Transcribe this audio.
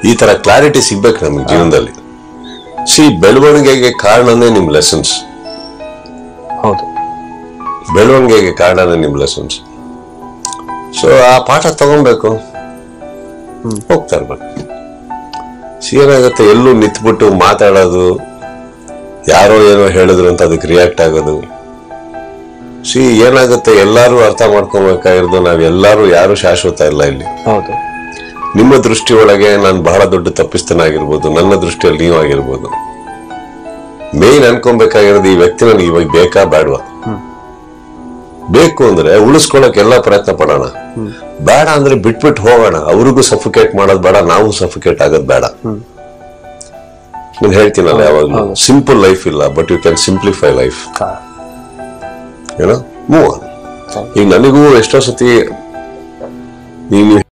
ಈ ತರ ಕ್ಲಾರಿಟಿ ಸಿಗ್ಬೇಕು ನಮ್ಗೆ ಜೀವನದಲ್ಲಿ ಸಿ ಬೆಳವಣಿಗೆಗೆ ಕಾರಣನೇ ನಿಮ್ ಲೆಸನ್ಸ್ ಹೌದು ಬೆಳವಣಿಗೆಗೆ ಕಾರಣನೇ ನಿಮ್ ಲೆಸನ್ಸ್ ಸೊ ಆ ಪಾಠ ತಗೊಬೇಕು ಹೋಗ್ತಾ ಇರ್ಬೇಕು ಸಿ ಏನಾಗುತ್ತೆ ಎಲ್ಲೂ ನಿಂತ್ಬಿಟ್ಟು ಮಾತಾಡೋದು ಯಾರೋ ಏನೋ ಹೇಳಿದ್ರು ಅಂತ ಅದಕ್ಕೆ ರಿಯಾಕ್ಟ್ ಆಗೋದು ಸಿ ಏನಾಗುತ್ತೆ ಎಲ್ಲಾರು ಅರ್ಥ ಮಾಡ್ಕೊಬೇಕಾಗಿರೋದು ನಾವೆಲ್ಲರೂ ಯಾರು ಶಾಶ್ವತ ಇಲ್ಲ ಇಲ್ಲಿ ಹೌದು ನಿಮ್ಮ ದೃಷ್ಟಿ ಒಳಗೆ ನಾನು ಬಹಳ ದೊಡ್ಡ ತಪ್ಪಿಸ್ತನಾಗಿರ್ಬೋದು ನನ್ನ ದೃಷ್ಟಿಯಲ್ಲಿ ನೀವು ಆಗಿರ್ಬೋದು ಮೇನ್ ಅನ್ಕೊಬೇಕಾಗಿರೋದು ಈ ವ್ಯಕ್ತಿ ನನಗೆ ಇವಾಗ ಬೇಕಾ ಬೇಡವಾ ಬೇಕು ಅಂದ್ರೆ ಉಳಿಸ್ಕೊಳಕ್ ಎಲ್ಲ ಪ್ರಯತ್ನ ಪಡೋಣ ಬೇಡ ಅಂದ್ರೆ ಬಿಟ್ಬಿಟ್ಟು ಹೋಗೋಣ ಅವ್ರಿಗೂ ಸಫಿಕೇಟ್ ಮಾಡೋದು ಬೇಡ ನಾವು ಸಫಿಕೇಟ್ ಆಗೋದು ಬೇಡ ನಾನು ಹೇಳ್ತೀನಲ್ಲ ಯಾವಾಗ್ಲೂ ಸಿಂಪಲ್ ಲೈಫ್ ಇಲ್ಲ but you can simplify life ಹಾ. ಏನೋ ಮೂವ್ ಈಗ ನನಗೂ ಎಷ್ಟೋ ಸತಿ ನೀನು